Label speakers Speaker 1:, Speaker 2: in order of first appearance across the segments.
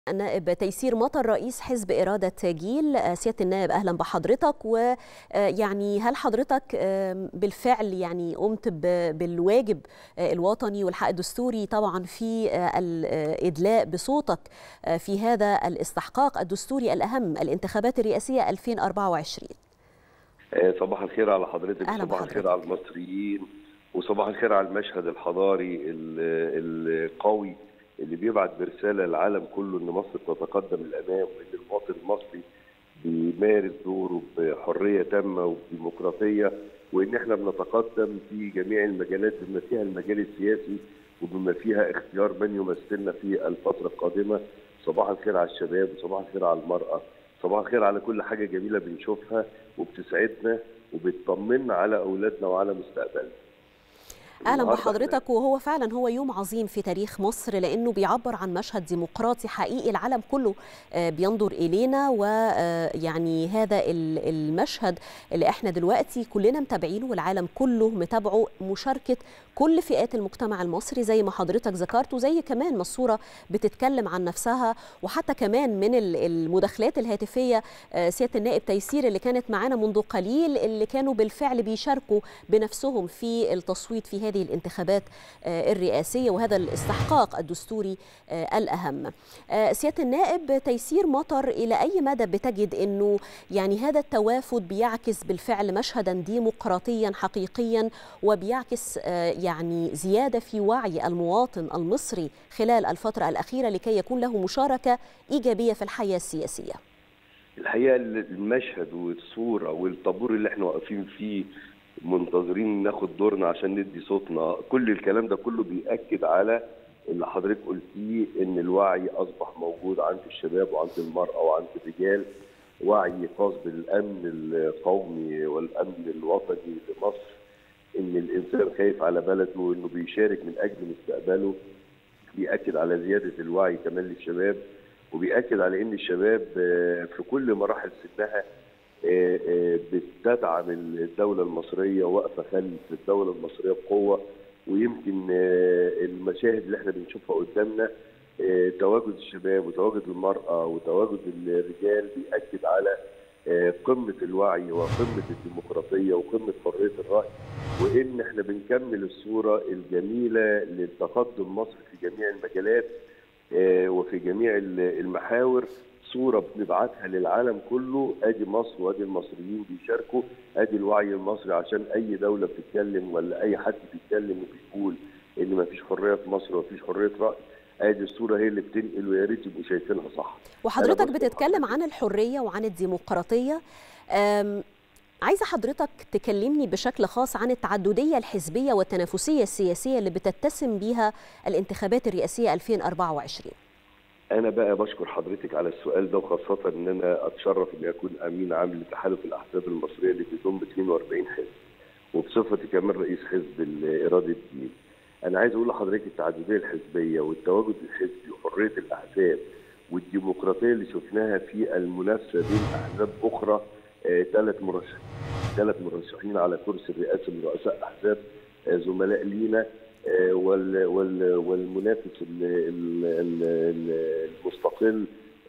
Speaker 1: النائب تيسير مطر رئيس حزب إرادة جيل سيادة النائب أهلا بحضرتك ويعني هل حضرتك بالفعل يعني قمت بالواجب الوطني والحق الدستوري طبعا في الإدلاء بصوتك في هذا الاستحقاق الدستوري الأهم الانتخابات الرئاسية 2024
Speaker 2: صباح الخير على حضرتك
Speaker 1: أهلا
Speaker 2: صباح
Speaker 1: بحضرتك.
Speaker 2: الخير على المصريين وصباح الخير على المشهد الحضاري ال- القوي اللي بيبعت برساله للعالم كله ان مصر تتقدم للامام وان المواطن المصري بيمارس دوره بحريه تامه وبديمقراطيه وان احنا بنتقدم في جميع المجالات بما فيها المجال السياسي وبما فيها اختيار من يمثلنا في الفتره القادمه صباح الخير على الشباب وصباح الخير على المراه صباح الخير على كل حاجه جميله بنشوفها وبتسعدنا وبتطمنا على اولادنا وعلى مستقبلنا
Speaker 1: اهلا
Speaker 2: النهاردة
Speaker 1: بحضرتك وهو فعلا هو يوم عظيم في تاريخ مصر لانه بيعبر عن مشهد ديمقراطي حقيقي العالم كله آه، بينظر الينا ويعني هذا ال- المشهد اللي احنا دلوقتي كلنا متابعينه والعالم كله متابعه مشاركه كل فئات المجتمع المصري زي ما حضرتك ذكرت وزي كمان ما الصوره بتتكلم عن نفسها وحتى كمان من ال- المداخلات الهاتفيه آه، سياده النائب تيسير اللي كانت معانا منذ قليل اللي كانوا بالفعل بيشاركوا بنفسهم في التصويت في هذه الانتخابات آه، الرئاسيه وهذا الاستحقاق الدستوري آه، الاهم. آه، سياده النائب تيسير مطر الى اي مدى بتجد انه يعني هذا التوافد بيعكس بالفعل مشهدا ديمقراطيا حقيقيا وبيعكس آه، يعني زياده في وعي المواطن المصري خلال الفتره الاخيره لكي يكون له مشاركه ايجابيه في الحياه السياسيه.
Speaker 2: الحقيقه المشهد والصوره والطابور اللي احنا واقفين فيه منتظرين ناخد دورنا عشان ندي صوتنا كل الكلام ده كله بيأكد على اللي حضرتك قلتيه ان الوعي اصبح موجود عند الشباب وعند المراه وعند الرجال وعي خاص بالامن القومي والامن الوطني لمصر ان الانسان خايف على بلده وانه بيشارك من اجل مستقبله بيأكد على زياده الوعي كمان للشباب وبيأكد على ان الشباب آه، في كل مراحل سنها آه، آه، بتدعم الدوله المصريه واقفه خلف الدوله المصريه بقوه ويمكن آه، المشاهد اللي احنا بنشوفها قدامنا آه، تواجد الشباب وتواجد المراه وتواجد الرجال بيأكد على آه، قمه الوعي وقمه الديمقراطيه وقمه حريه الراي وان احنا بنكمل الصوره الجميله لتقدم مصر في جميع المجالات آه، وفي جميع ال- المحاور صوره بنبعتها للعالم كله ادي مصر وادي المصريين بيشاركوا ادي الوعي المصري عشان اي دوله بتتكلم ولا اي حد بيتكلم وبيقول ان ما فيش حريه في مصر وما فيش حريه راي ادي الصوره هي اللي بتنقل ويا ريت يبقوا شايفينها صح
Speaker 1: وحضرتك
Speaker 2: أنا بشكر
Speaker 1: بتتكلم
Speaker 2: حضرتك.
Speaker 1: عن الحرية وعن الديمقراطية أم، عايزة حضرتك تكلمني بشكل خاص عن التعددية الحزبية والتنافسية السياسية اللي بتتسم بيها الانتخابات الرئاسية 2024
Speaker 2: انا بقى بشكر حضرتك على السؤال ده وخاصه ان انا اتشرف ان اكون امين عام لتحالف الاحزاب المصريه اللي بتضم 42 حزب وبصفتي كمان رئيس حزب الاراده الدين انا عايز اقول لحضرتك التعدديه الحزبيه والتواجد الحزبي وحريه الاحزاب والديمقراطيه اللي شفناها في المنافسه بين احزاب اخرى ثلاث مرشحين ثلاث مرشحين على كرسي الرئاسه من رؤساء احزاب آه، زملاء لينا آه، وال وال والمنافس ال- ال- ال- ال- المستقل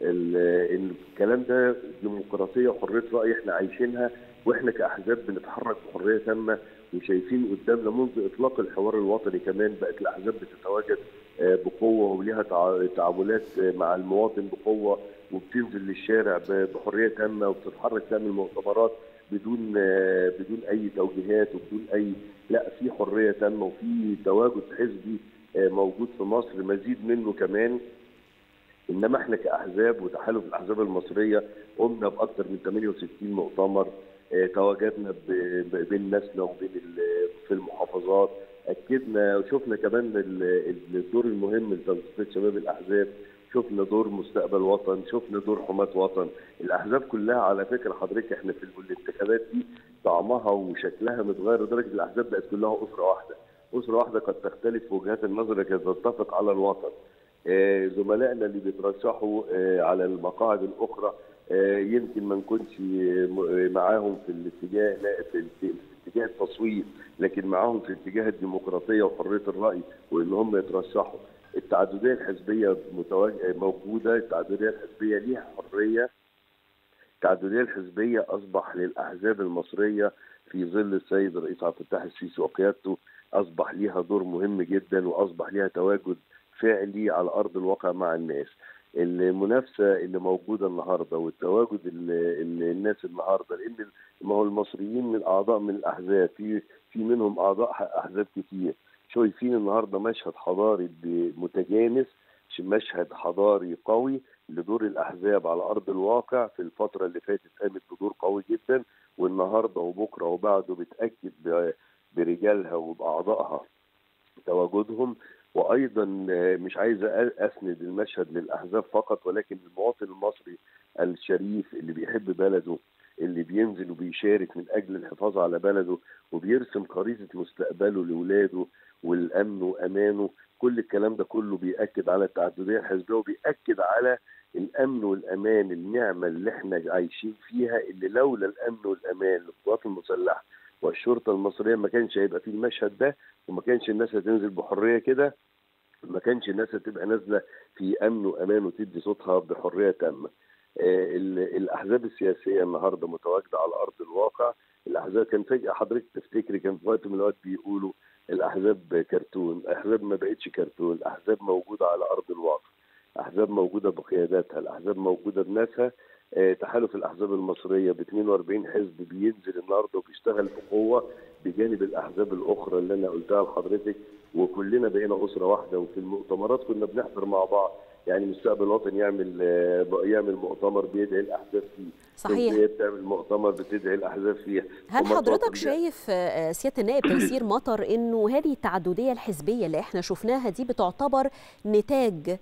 Speaker 2: ال- الكلام ده ديمقراطيه وحريه راي احنا عايشينها واحنا كاحزاب بنتحرك بحريه تامه وشايفين قدامنا منذ اطلاق الحوار الوطني كمان بقت الاحزاب بتتواجد آه، بقوه وليها تع- تعاملات آه، مع المواطن بقوه وبتنزل للشارع ب- بحريه تامه وبتتحرك تعمل مؤتمرات بدون آه، بدون اي توجيهات وبدون اي لا في حريه تامه وفي تواجد حزبي آه، موجود في مصر مزيد منه كمان انما احنا كاحزاب وتحالف الاحزاب المصريه قمنا باكثر من 68 مؤتمر آه، تواجدنا ب- ب- بين ناسنا وبين ال- في المحافظات اكدنا وشفنا كمان ال- الدور المهم لتنظيف شباب الاحزاب شفنا دور مستقبل وطن شفنا دور حماة وطن الاحزاب كلها على فكره حضرتك احنا في الانتخابات دي طعمها وشكلها متغير لدرجه الاحزاب بقت كلها اسره واحده اسره واحده قد تختلف في وجهات النظر لكن تتفق على الوطن آه، زملائنا اللي بيترشحوا آه، على المقاعد الاخرى آه، يمكن ما نكونش آه، م- معاهم في الاتجاه لا، في الت- في اتجاه التصويت لكن معاهم في اتجاه الديمقراطيه وحريه الراي وان هم يترشحوا التعدديه الحزبيه موجوده التعدديه الحزبيه ليها حريه التعدديه الحزبيه اصبح للاحزاب المصريه في ظل السيد الرئيس عبد الفتاح السيسي وقيادته اصبح ليها دور مهم جدا واصبح ليها تواجد فعلي على ارض الواقع مع الناس المنافسه اللي موجوده النهارده والتواجد اللي, اللي الناس النهارده لان ما هو المصريين من اعضاء من الاحزاب في في منهم اعضاء احزاب كتير شايفين النهارده مشهد حضاري متجانس مشهد حضاري قوي لدور الاحزاب على ارض الواقع في الفتره اللي فاتت قامت بدور قوي جدا والنهارده وبكره وبعده بتاكد برجالها وباعضائها تواجدهم وايضا مش عايز اسند المشهد للاحزاب فقط ولكن المواطن المصري الشريف اللي بيحب بلده اللي بينزل وبيشارك من اجل الحفاظ على بلده وبيرسم خريطه مستقبله لاولاده والامن وامانه كل الكلام ده كله بياكد على التعدديه الحزبيه وبياكد على الامن والامان النعمه اللي احنا عايشين فيها اللي لولا الامن والامان للقوات المسلحه والشرطه المصريه ما كانش هيبقى فيه المشهد ده وما كانش الناس هتنزل بحريه كده ما كانش الناس هتبقى نازله في امن وامان وتدي صوتها بحريه تامه. آه الاحزاب السياسيه النهارده متواجده على ارض الواقع، الاحزاب كان فجاه حضرتك تفتكري كان في وقت من الاوقات بيقولوا الاحزاب كرتون، الاحزاب ما بقتش كرتون، الاحزاب موجوده على ارض الواقع. احزاب موجوده بقياداتها، الاحزاب موجوده بناسها، آه تحالف الاحزاب المصريه ب 42 حزب بينزل النهارده وبيشتغل بقوه بجانب الاحزاب الاخرى اللي انا قلتها لحضرتك وكلنا بقينا اسره واحده وفي المؤتمرات كنا بنحضر مع بعض يعني مستقبل الوطن يعمل يعمل مؤتمر بيدعي الاحزاب فيه
Speaker 1: صحيح
Speaker 2: بتعمل مؤتمر بتدعي الاحزاب فيه
Speaker 1: هل حضرتك شايف سياده النائب تيسير مطر انه هذه التعدديه الحزبيه اللي احنا شفناها دي بتعتبر نتاج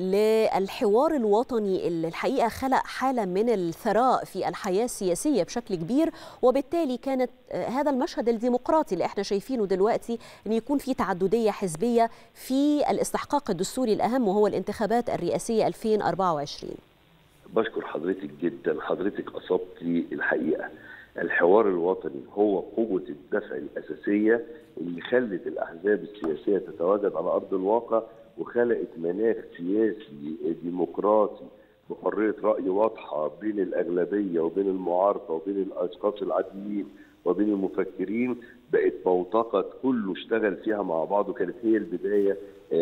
Speaker 1: للحوار الوطني اللي الحقيقه خلق حاله من الثراء في الحياه السياسيه بشكل كبير وبالتالي كانت هذا المشهد الديمقراطي اللي احنا شايفينه دلوقتي ان يكون في تعدديه حزبيه في الاستحقاق الدستوري الاهم وهو الانتخابات الرئاسيه 2024
Speaker 2: بشكر حضرتك جدا حضرتك اصبتي الحقيقه الحوار الوطني هو قوه الدفع الاساسيه اللي خلت الاحزاب السياسيه تتواجد على ارض الواقع وخلقت مناخ سياسي ديمقراطي بحريه راي واضحه بين الاغلبيه وبين المعارضه وبين الاشخاص العاديين وبين المفكرين بقت بوتقه كله اشتغل فيها مع بعض وكانت هي البدايه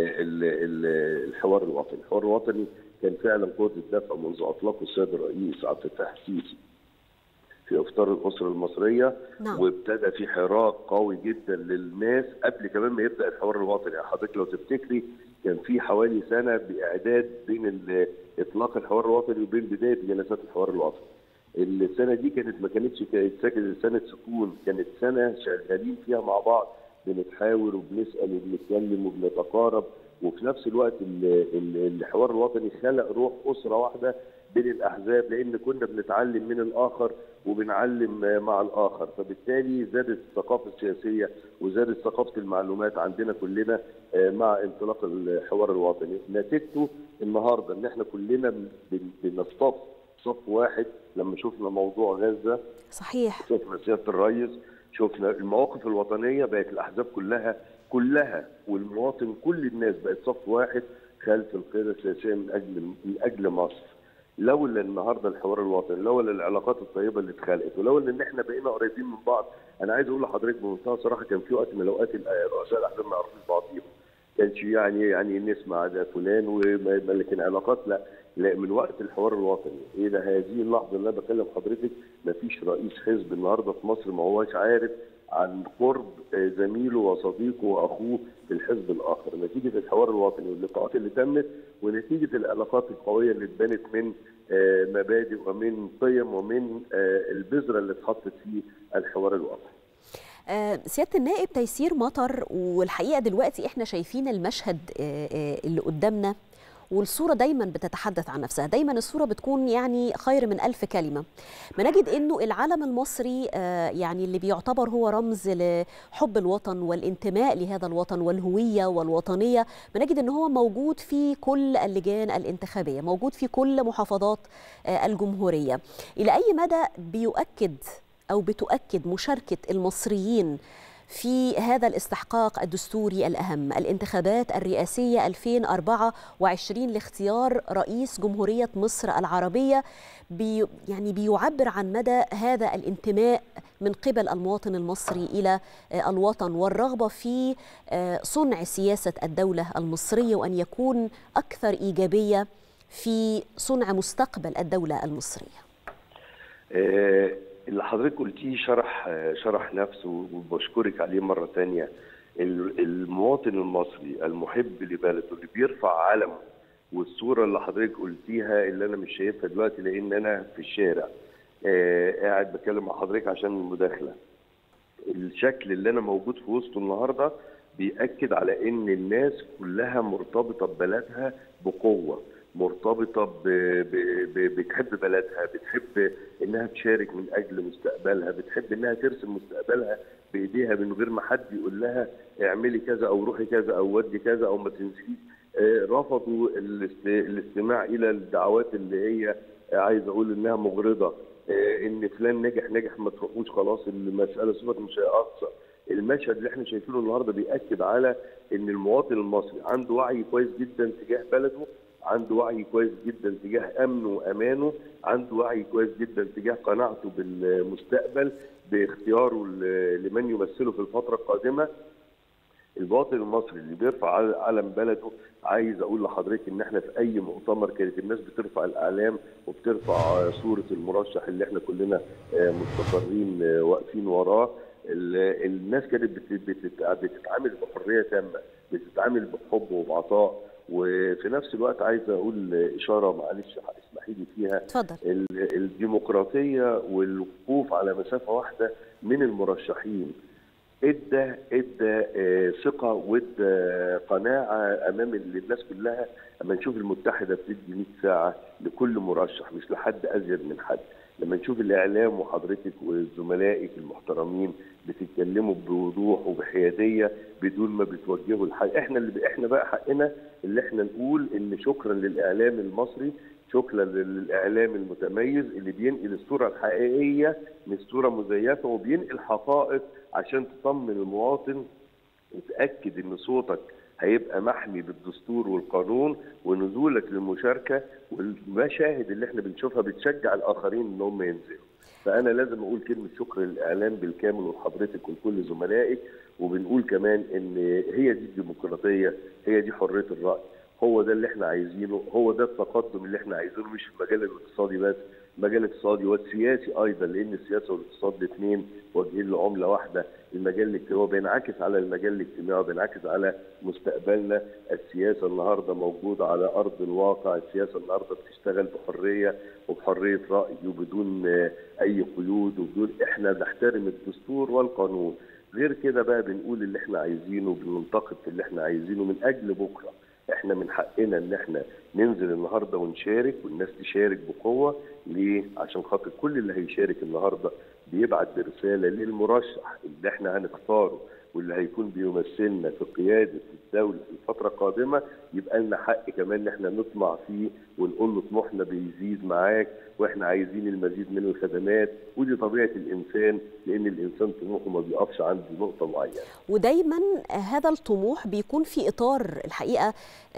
Speaker 2: الحوار الوطني، الحوار الوطني كان فعلا قوه الدفع منذ اطلاقه السيد الرئيس عبد الفتاح السيسي في افطار الاسره المصريه
Speaker 1: نعم.
Speaker 2: وابتدى في حراك قوي جدا للناس قبل كمان ما يبدا الحوار الوطني يعني حضرتك لو تفتكري كان في حوالي سنه باعداد بين اطلاق الحوار الوطني وبين بدايه جلسات الحوار الوطني. السنه دي كانت ما كانتش كانت سنه سكون كانت سنه شغالين فيها مع بعض بنتحاور وبنسال وبنتكلم وبنتقارب وفي نفس الوقت الحوار الوطني خلق روح اسره واحده بين الاحزاب لان كنا بنتعلم من الاخر وبنعلم مع الاخر فبالتالي زادت الثقافه السياسيه وزادت ثقافه المعلومات عندنا كلنا مع انطلاق الحوار الوطني نتيجته النهارده ان احنا كلنا بنصطف صف واحد لما شفنا موضوع غزه
Speaker 1: صحيح
Speaker 2: شفنا سياده الرئيس شفنا المواقف الوطنيه بقت الاحزاب كلها كلها والمواطن كل الناس بقت صف واحد خلف القياده السياسيه من اجل من اجل مصر. لولا النهارده الحوار الوطني، لولا العلاقات الطيبه اللي اتخلقت، ولولا ان احنا بقينا قريبين من بعض، انا عايز اقول لحضرتك بمنتهى الصراحه كان في وقت من الاوقات رؤساء الاحزاب ما يعرفوش بعضيهم. كانش يعني يعني نسمع ده فلان لكن علاقات لا لا من وقت الحوار الوطني الى هذه اللحظه اللي انا بكلم حضرتك ما فيش رئيس حزب النهارده في مصر ما هوش عارف عن قرب زميله وصديقه واخوه في الحزب الاخر نتيجه الحوار الوطني واللقاءات اللي تمت ونتيجه العلاقات القويه اللي اتبنت من مبادئ ومن قيم ومن البذره اللي اتحطت في الحوار الوطني.
Speaker 1: سياده النائب تيسير مطر والحقيقه دلوقتي احنا شايفين المشهد اللي قدامنا والصورة دايما بتتحدث عن نفسها دايما الصورة بتكون يعني خير من ألف كلمة بنجد أنه العلم المصري يعني اللي بيعتبر هو رمز لحب الوطن والانتماء لهذا الوطن والهوية والوطنية بنجد أنه هو موجود في كل اللجان الانتخابية موجود في كل محافظات الجمهورية إلى أي مدى بيؤكد أو بتؤكد مشاركة المصريين في هذا الاستحقاق الدستوري الأهم الانتخابات الرئاسية 2024 لاختيار رئيس جمهورية مصر العربية بي يعني بيعبر عن مدى هذا الانتماء من قبل المواطن المصري إلى الوطن والرغبة في صنع سياسة الدولة المصرية وأن يكون أكثر إيجابية في صنع مستقبل الدولة المصرية
Speaker 2: اللي حضرتك قلتيه شرح شرح نفسه وبشكرك عليه مره ثانيه المواطن المصري المحب لبلده اللي بيرفع علمه والصوره اللي حضرتك قلتيها اللي انا مش شايفها دلوقتي لان انا في الشارع آه قاعد بكلم مع حضرتك عشان المداخله الشكل اللي انا موجود في وسطه النهارده بيأكد على ان الناس كلها مرتبطه ببلدها بقوه مرتبطه ب... ب... ب... بتحب بلدها بتحب انها تشارك من اجل مستقبلها بتحب انها ترسم مستقبلها بايديها من غير ما حد يقول لها اعملي كذا او روحي كذا او ودي كذا او ما تنسيش آه رفضوا الاست... الاستماع الى الدعوات اللي هي عايز اقول انها مغرضه آه ان فلان نجح نجح ما تروحوش خلاص المساله صفه مش هيأثر المشهد اللي احنا شايفينه النهارده بيأكد على ان المواطن المصري عنده وعي كويس جدا تجاه بلده عنده وعي كويس جدا تجاه امنه وامانه عنده وعي كويس جدا تجاه قناعته بالمستقبل باختياره لمن يمثله في الفتره القادمه المواطن المصري اللي بيرفع علم بلده عايز اقول لحضرتك ان احنا في اي مؤتمر كانت الناس بترفع الاعلام وبترفع صوره المرشح اللي احنا كلنا مستقرين واقفين وراه الناس كانت بتتعامل بحريه تامه بتتعامل بحب وبعطاء وفي نفس الوقت عايز اقول اشاره معلش اسمحي لي فيها
Speaker 1: اتفضل
Speaker 2: الديمقراطيه والوقوف على مسافه واحده من المرشحين ادى ادى ثقه وادى قناعه امام الناس كلها اما نشوف المتحده بتدي 100 ساعه لكل مرشح مش لحد ازيد من حد لما نشوف الاعلام وحضرتك وزملائك المحترمين بتتكلموا بوضوح وبحياديه بدون ما بتوجهوا الحق احنا اللي احنا بقى حقنا اللي احنا نقول ان شكرا للاعلام المصري شكرا للاعلام المتميز اللي بينقل الصوره الحقيقيه مش صوره مزيفه وبينقل حقائق عشان تطمن المواطن وتاكد ان صوتك هيبقى محمي بالدستور والقانون ونزولك للمشاركه والمشاهد اللي احنا بنشوفها بتشجع الاخرين ان هم ينزلوا. فانا لازم اقول كلمه شكر للاعلام بالكامل ولحضرتك ولكل زملائك وبنقول كمان ان هي دي الديمقراطيه هي دي حريه الراي هو ده اللي احنا عايزينه هو ده التقدم اللي احنا عايزينه مش في المجال الاقتصادي بس المجال الاقتصادي والسياسي ايضا لان السياسه والاقتصاد الاثنين واجهين لعمله واحده المجال الاجتماعي بينعكس على المجال الاجتماعي وبينعكس على مستقبلنا السياسه النهارده موجوده على ارض الواقع السياسه النهارده بتشتغل بحريه وبحريه راي وبدون اي قيود وبدون احنا بنحترم الدستور والقانون غير كده بقى بنقول اللي احنا عايزينه بننتقد اللي احنا عايزينه من اجل بكره احنا من حقنا ان احنا ننزل النهارده ونشارك والناس تشارك بقوه ليه؟ عشان خاطر كل اللي هيشارك النهارده بيبعت برساله للمرشح اللي احنا هنختاره واللي هيكون بيمثلنا في قياده الدوله في الفتره القادمه يبقى لنا حق كمان ان احنا نطمع فيه ونقول له طموحنا بيزيد معاك واحنا عايزين المزيد من الخدمات ودي طبيعه الانسان لان الانسان طموحه ما بيقفش عند نقطه معينه.
Speaker 1: ودايما هذا الطموح بيكون في اطار الحقيقه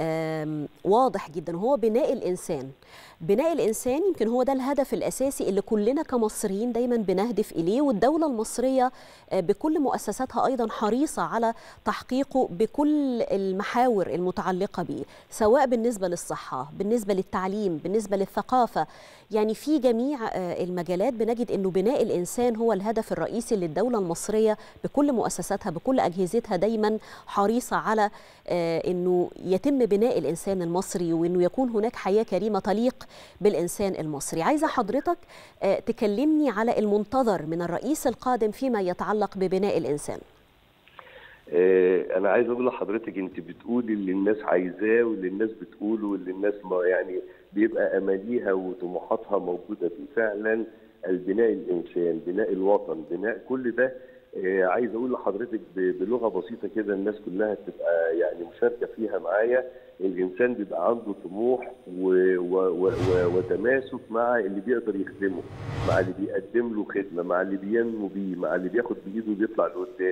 Speaker 1: واضح جدا هو بناء الانسان. بناء الانسان يمكن هو ده الهدف الاساسي اللي كلنا كمصريين دايما بنهدف اليه والدوله المصريه بكل مؤسساتها ايضا حريصه على تحقيقه بكل المحاور المتعلقه به سواء بالنسبه للصحه بالنسبه للتعليم بالنسبه للثقافه يعني في جميع المجالات بنجد انه بناء الانسان هو الهدف الرئيسي للدوله المصريه بكل مؤسساتها بكل اجهزتها دايما حريصه على انه يتم بناء الانسان المصري وانه يكون هناك حياه كريمه تليق بالانسان المصري عايزه حضرتك تكلمني على المنتظر من الرئيس القادم فيما يتعلق ببناء الانسان
Speaker 2: انا عايز اقول لحضرتك انت بتقولي اللي الناس عايزاه واللي الناس بتقوله واللي الناس ما يعني بيبقى اماليها وطموحاتها موجوده فيه فعلا البناء الانسان بناء الوطن بناء كل ده عايز اقول لحضرتك بلغه بسيطه كده الناس كلها تبقى يعني مشاركه فيها معايا الانسان بيبقى عنده طموح و و و و وتماسك مع اللي بيقدر يخدمه مع اللي بيقدم له خدمه مع اللي بينمو بيه مع اللي بياخد بايده وبيطلع لقدام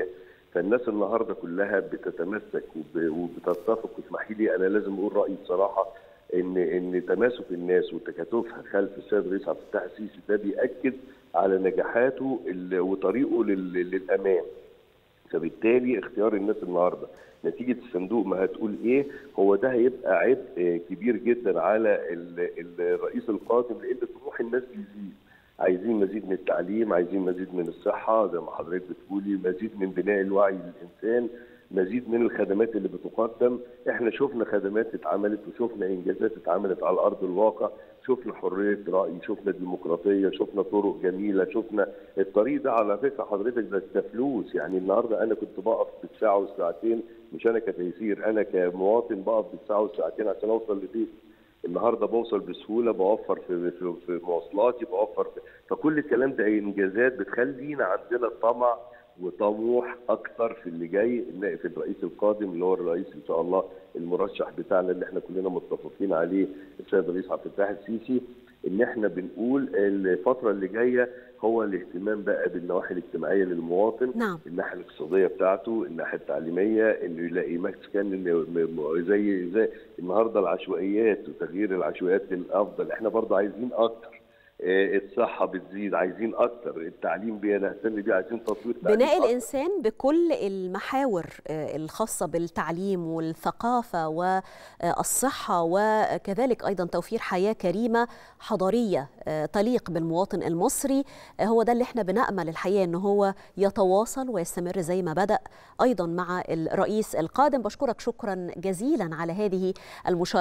Speaker 2: فالناس النهارده كلها بتتمسك وبتتفق واسمحي لي انا لازم اقول رايي بصراحه ان ان تماسك الناس وتكاتفها خلف السيد الرئيس عبد الفتاح السيسي ده بياكد على نجاحاته وطريقه للامان فبالتالي اختيار الناس النهارده نتيجه الصندوق ما هتقول ايه هو ده هيبقى عبء كبير جدا على الرئيس القادم لان طموح الناس بيزيد عايزين مزيد من التعليم عايزين مزيد من الصحه زي ما حضرتك بتقولي مزيد من بناء الوعي للانسان مزيد من الخدمات اللي بتقدم احنا شفنا خدمات اتعملت وشفنا انجازات اتعملت على ارض الواقع شفنا حريه راي شفنا ديمقراطيه شفنا طرق جميله شفنا الطريق ده على فكره حضرتك ده فلوس يعني النهارده انا كنت بقف بالساعه والساعتين مش انا كتيسير انا كمواطن بقف بالساعه والساعتين عشان اوصل لبيتي النهارده بوصل بسهوله بوفر في في, في مواصلاتي بوفر في فكل الكلام ده انجازات بتخلينا عندنا طمع وطموح اكتر في اللي جاي في الرئيس القادم اللي هو الرئيس ان شاء الله المرشح بتاعنا اللي احنا كلنا متفقين عليه السيد الرئيس عبد الفتاح السيسي ان احنا بنقول الفتره اللي جايه هو الاهتمام بقى بالنواحي الاجتماعيه للمواطن
Speaker 1: نعم.
Speaker 2: الناحيه الاقتصاديه بتاعته الناحيه التعليميه انه يلاقي مسكن زي زي النهارده العشوائيات وتغيير العشوائيات للافضل احنا برضه عايزين اكتر الصحه بتزيد عايزين اكتر التعليم بنهتم بيه عايزين تطوير
Speaker 1: بناء الانسان بكل المحاور الخاصه بالتعليم والثقافه والصحه وكذلك ايضا توفير حياه كريمه حضاريه تليق بالمواطن المصري هو ده اللي احنا بنامل الحقيقه ان هو يتواصل ويستمر زي ما بدا ايضا مع الرئيس القادم بشكرك شكرا جزيلا على هذه المشاركه